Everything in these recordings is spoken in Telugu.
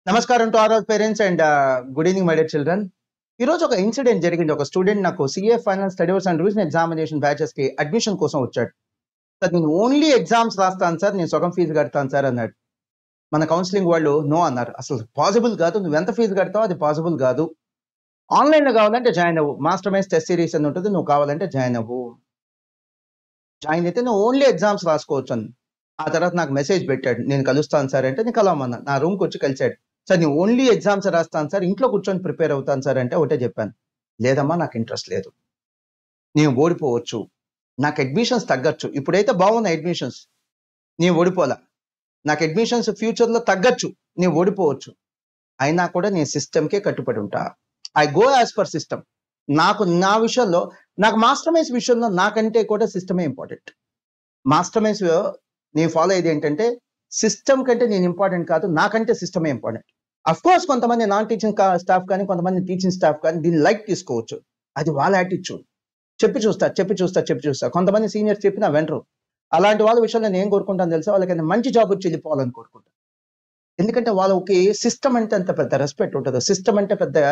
నమస్కారం to our all parents and good evening my dear children ఈ రోజు ఒక ఇన్సిడెంట్ జరిగింది ఒక స్టూడెంట్ నాకు CA final studies and revision examination batches కి అడ్మిషన్ కోసం వచ్చాడు సార్ నేను ఓన్లీ ఎగ్జామ్స్ రాస్తాను సార్ నేను సగం ఫీజు కడతాను సార్ అన్నాడు మన కౌన్సిలింగ్ వాళ్ళు నో అన్నారు అసలు పాసిబుల్ కాదు నువ్వు ఎంత ఫీజు కడతావు అది పాసిబుల్ కాదు ఆన్లైన్ లో కావాలంటే జాయిన్ అవ్వు మాస్టర్ మైన్స్ టెస్ట్ సిరీస్ అని ఉంటుంది నువ్వు కావాలంటే జాయిన్ అవ్వు జాయిన్ అయితే నువ్వు ఓన్లీ ఎగ్జామ్స్ రాసుకోవచ్చు అని ఆ తర్వాత నాకు మెసేజ్ పెట్టాడు నేను కలుస్తాను సార్ అంటే నేను కలవమన్నా నా రూమ్కి వచ్చి కలిసాడు సార్ నేను ఓన్లీ ఎగ్జామ్స్ రాస్తాను సార్ ఇంట్లో కూర్చొని ప్రిపేర్ అవుతాను సార్ అంటే ఒకటే చెప్పాను లేదమ్మా నాకు ఇంట్రెస్ట్ లేదు నేను ఓడిపోవచ్చు నాకు అడ్మిషన్స్ తగ్గచ్చు ఇప్పుడైతే బాగున్నాయి అడ్మిషన్స్ నేను ఓడిపోలా నాకు అడ్మిషన్స్ ఫ్యూచర్లో తగ్గచ్చు నేను ఓడిపోవచ్చు అయినా కూడా నేను సిస్టమ్కే కట్టుబడి ఉంటా I go as per system నాకు నా విషయంలో నాకు మాస్టర్ మైన్స్ విషయంలో నాకంటే కూడా సిస్టమే ఇంపార్టెంట్ మాస్టర్ మైన్స్ నేను ఫాలో అయ్యేది ఏంటంటే సిస్టమ్ కంటే నేను ఇంపార్టెంట్ కాదు నాకంటే సిస్టమే ఇంపార్టెంట్ అఫ్ కోర్స్ కొంతమంది నాన్ టీచింగ్ స్టాఫ్ కానీ కొంతమంది టీచింగ్ స్టాఫ్ కానీ దీన్ని లైక్ తీసుకోవచ్చు అది వాళ్ళ యాటిట్యూడ్ చెప్పి చూస్తా చెప్పి చూస్తా చెప్పి చూస్తా కొంతమంది సీనియర్స్ చెప్పినా వెంటరు అలాంటి వాళ్ళ విషయంలో నేను ఏం కోరుకుంటాను తెలుసా వాళ్ళకి మంచి జాబ్ వచ్చి వెళ్ళిపోవాలని కోరుకుంటాను ఎందుకంటే వాళ్ళకి సిస్టమ్ అంటే అంత పెద్ద రెస్పెక్ట్ ఉంటుంది సిస్టమ్ అంటే పెద్దగా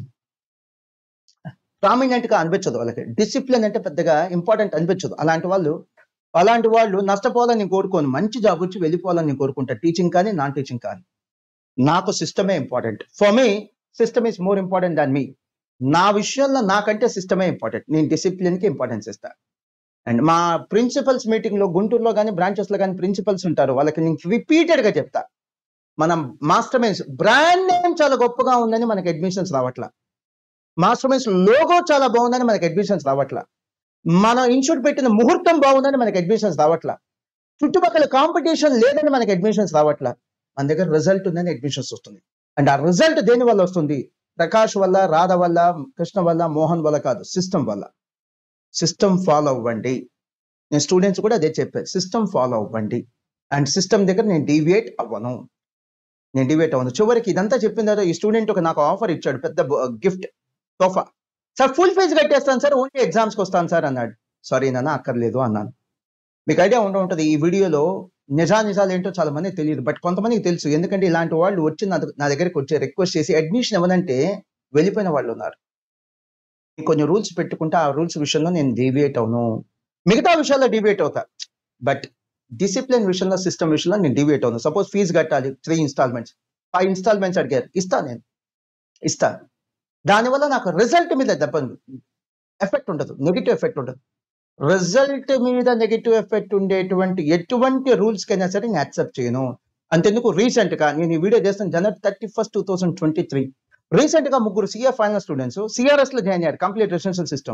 ప్రామినెంట్ గా అనిపించదు వాళ్ళకి డిసిప్లిన్ అంటే పెద్దగా ఇంపార్టెంట్ అనిపించదు అలాంటి వాళ్ళు అలాంటి వాళ్ళు నష్టపోవాలని నేను కోరుకోను మంచి జాబ్ వచ్చి వెళ్ళిపోవాలని నేను కోరుకుంటా టీచింగ్ కానీ నాన్ టీచింగ్ కానీ నాకు సిస్టమే important for me system is more important than me నా విషయంలో నాకంటే సిస్టమే ఇంపార్టెంట్ నేను డిసిప్లిన్ కి ఇంపార్టెన్స్ ఇస్తా అండ్ మా ప్రిన్సిపల్స్ మీటింగ్ లో గుంటూరులో కానీ బ్రాంచెస్ లో కానీ ప్రిన్సిపల్స్ ఉంటారు వాళ్ళకి నేను రిపీటెడ్ గా చెప్తా మనం మాస్టర్ మైన్స్ బ్రాండ్ నేమ్ చాలా గొప్పగా ఉందని మనకి అడ్మిషన్స్ రావట్లా మాస్టర్ మైన్స్ లోగో చాలా బాగుందని మనకి అడ్మిషన్స్ రావట్లా మన ఇన్స్టిట్యూట్ పెట్టిన ముహూర్తం బాగుందని మనకి అడ్మిషన్స్ రావట్లా చుట్టుపక్కల కాంపిటీషన్ లేదని మనకి అడ్మిషన్స్ రావట్లా మన దగ్గర రిజల్ట్ ఉందని అడ్మిషన్స్ వస్తుంది అండ్ ఆ రిజల్ట్ దేని వల్ల వస్తుంది ప్రకాష్ వల్ల రాధ వల్ల కృష్ణ వల్ల మోహన్ వల్ల కాదు సిస్టమ్ వల్ల సిస్టమ్ ఫాలో అవ్వండి నేను స్టూడెంట్స్ కూడా అదే చెప్పాను సిస్టమ్ ఫాలో అవ్వండి అండ్ సిస్టమ్ దగ్గర నేను డీవియేట్ అవ్వను నేను డివేట్ అవ్వను చివరికి ఇదంతా చెప్పిన తర్వాత ఈ స్టూడెంట్ ఒక నాకు ఆఫర్ ఇచ్చాడు పెద్ద గిఫ్ట్ తోఫా సార్ ఫుల్ ఫీజు కట్టేస్తాను సార్ ఓన్లీ ఎగ్జామ్స్కి వస్తాను సార్ అన్నాడు సారీ నాన్న అక్కర్లేదు అన్నాను మీకు ఐడియా ఉండ ఉంటుంది ఈ వీడియోలో నిజా నిజాలు ఏంటో చాలా మంది తెలియదు బట్ కొంతమందికి తెలుసు ఎందుకంటే ఇలాంటి వాళ్ళు వచ్చి నా నా దగ్గరికి వచ్చి రిక్వెస్ట్ చేసి అడ్మిషన్ ఇవ్వనంటే వెళ్ళిపోయిన వాళ్ళు ఉన్నారు కొన్ని రూల్స్ పెట్టుకుంటే ఆ రూల్స్ విషయంలో నేను డీవియేట్ అవును మిగతా విషయాల్లో డీవియేట్ అవుతా బట్ డిసిప్లిన్ విషయంలో సిస్టమ్ విషయంలో నేను డివేట్ అవును సపోజ్ ఫీజు కట్టాలి త్రీ ఇన్స్టాల్మెంట్స్ ఫైవ్ ఇన్స్టాల్మెంట్స్ అడిగారు ఇస్తా నేను ఇస్తా దానివల్ల నాకు రిజల్ట్ మీద దెబ్బ ఎఫెక్ట్ ఉండదు నెగిటివ్ ఎఫెక్ట్ ఉండదు రిజల్ట్ మీద నెగిటివ్ ఎఫెక్ట్ ఉండేటువంటి ఎటువంటి రూల్స్ కైనా సరే నేను యాక్సెప్ట్ చేయను అంతెందుకు రీసెంట్ గా నేను ఈ వీడియో చేస్తాను జనవరి thirty first two thousand twenty three recent గా ముగ్గురు సిఏ ఫైనల్ స్టూడెంట్స్ సిఆర్ఎస్ లో జాయిన్ అయ్యారు complete residential system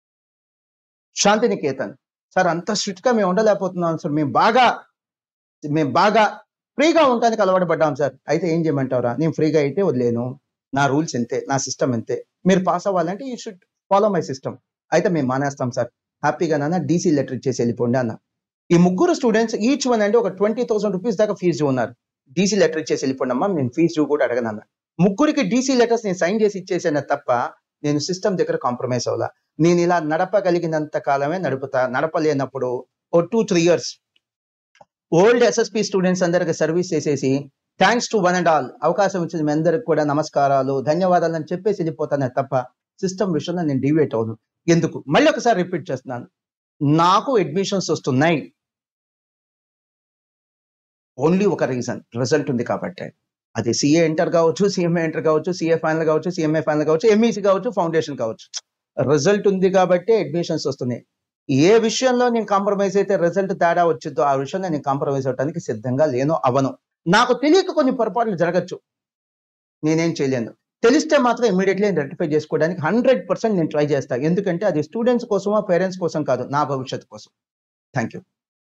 Shantiniketan sir అంత స్ట్రిక్ట్ గా మేము ఉండలేకపోతున్నాం సార్ మేము బాగా మేము బాగా ఫ్రీగా ఉండడానికి అలవాటు పడ్డాం సార్ అయితే ఏం చేయమంటారా నేను ఫ్రీగా అయితే వదిలేను నా రూల్స్ ఎంతే నా సిస్టమ్ ఎంతే మీరు పాస్ అవ్వాలంటే you should follow my system అయితే మేము మానేస్తాం సార్ హ్యాపీగా నాన్న డీసీ లెటర్ ఇచ్చేసి వెళ్ళిపోండి అన్న ఈ ముగ్గురు స్టూడెంట్స్ ఈచ్ వన్ అంటే ఒక ట్వంటీ థౌసండ్ రూపీస్ దాకా ఫీజు ఉన్నారు డీసీ లెటర్ ఇచ్చేసి వెళ్ళిపోండి అమ్మా నేను ఫీజు కూడా అడగనన్న ముగ్గురికి డీసీ లెటర్స్ నేను సైన్ చేసి ఇచ్చేసాను తప్ప నేను సిస్టమ్ దగ్గర కాంప్రమైజ్ అవ్వాలా నేను ఇలా నడపగలిగినంత కాలమే నడుపుతా నడపలేనప్పుడు ఓ two three years old SSP students అందరికి సర్వీస్ చేసేసి thanks to one and all అవకాశం ఇచ్చింది మీ అందరికి కూడా నమస్కారాలు ధన్యవాదాలు అని చెప్పేసి వెళ్ళిపోతానే తప్ప సిస్టమ్ విషయంలో నేను డివేట్ అవును ఎందుకు మళ్ళీ ఒకసారి రిపీట్ చేస్తున్నాను నాకు అడ్మిషన్స్ వస్తున్నాయి ఓన్లీ ఒక రీజన్ రిజల్ట్ ఉంది కాబట్టి అది సిఏ ఎంటర్ కావచ్చు సిఎంఏ ఎంటర్ కావచ్చు సిఏ ఫైనల్ కావచ్చు సిఎంఏ ఫైనల్ కావచ్చు ఎంఈసి కావచ్చు ఫౌండేషన్ కావచ్చు రిజల్ట్ ఉంది కాబట్టి అడ్మిషన్స్ వస్తున్నాయి ఏ విషయంలో నేను కాంప్రమైజ్ అయితే రిజల్ట్ తేడా వచ్చిందో ఆ విషయంలో నేను కాంప్రమైజ్ అవడానికి సిద్ధంగా లేను అవను నాకు తెలియక కొన్ని పొరపాట్లు జరగచ్చు నేనేం చేయలేను తెలిస్తే మాత్రం ఇమీడియట్లీ రెక్టిఫై చేసుకోవడానికి హండ్రెడ్ పర్సెంట్ నేను ట్రై చేస్తాను ఎందుకంటే అది స్టూడెంట్స్ కోసమా పేరెంట్స్ కోసం కాదు నా భవిష్యత్తు కోసం థ్యాంక్ యూ